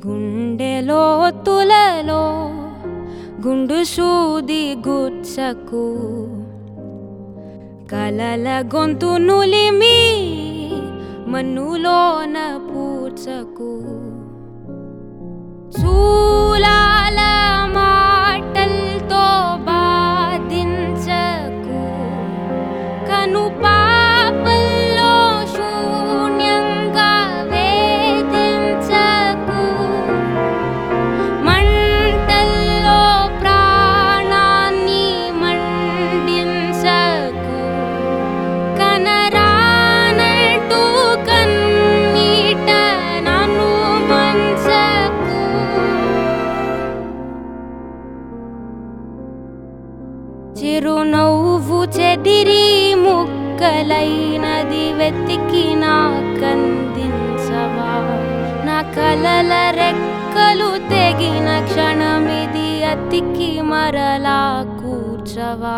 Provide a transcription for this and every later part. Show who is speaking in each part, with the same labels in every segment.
Speaker 1: గుండెలో తులలో గుండు సూది గుచ్చకు కలల గొంతు నులిమి మన్నులోన పూడ్చకు చూలాల మాటల్తో బాధించకు కను పాపల్లో శూన్యంగా వేధించకు మంటల్లో ప్రాణాన్ని మండించకు కనరానంటూ కన్నీట నన్ను మంచకు చిరునవ్వు చెదిరి ముక్కలైనది వెతికి నా కందించవా నా కలల రెక్కలు తెగిన క్షణమిది అతికి మరలా కూర్చవా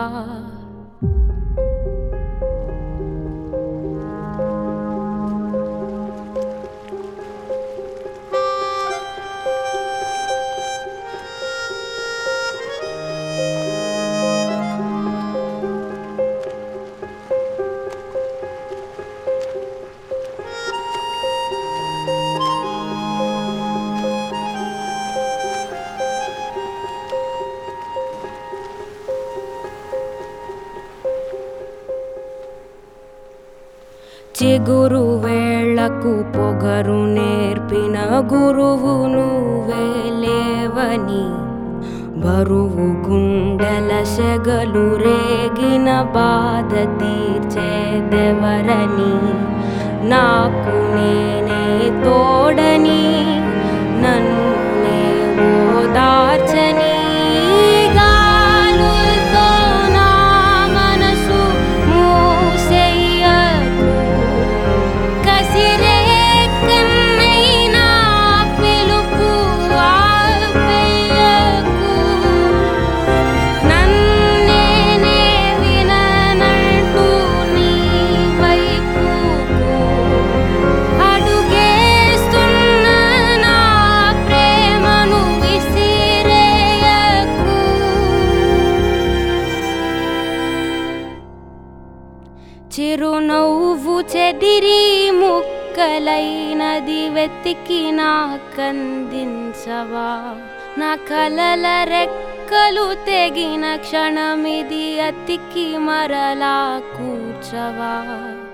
Speaker 1: చిగురు వేళ్లకు పొగరు నేర్పిన గురువు నువ్వే లేవని బరువు గుండెల సెగలు రేగిన బాధ తీర్చేదెవరని నాకు నేనే తోడని నన్నే ఓదార్చని గాలులతో నా మనసు మూసెయ్యకు కసిరే కన్నైనా పిలుపు ఆపేయకు నన్నేనే విననంటూ నీ వైపుకు అడుగేస్తున్న నా ప్రేమను విసిరేయకు చిరునవ్వు చెదిరి ముక్కలైనది వెతికి నా కందించవా నా కలల రెక్కలు తెగిన క్షణమిది అతికి మరలా కూర్చవా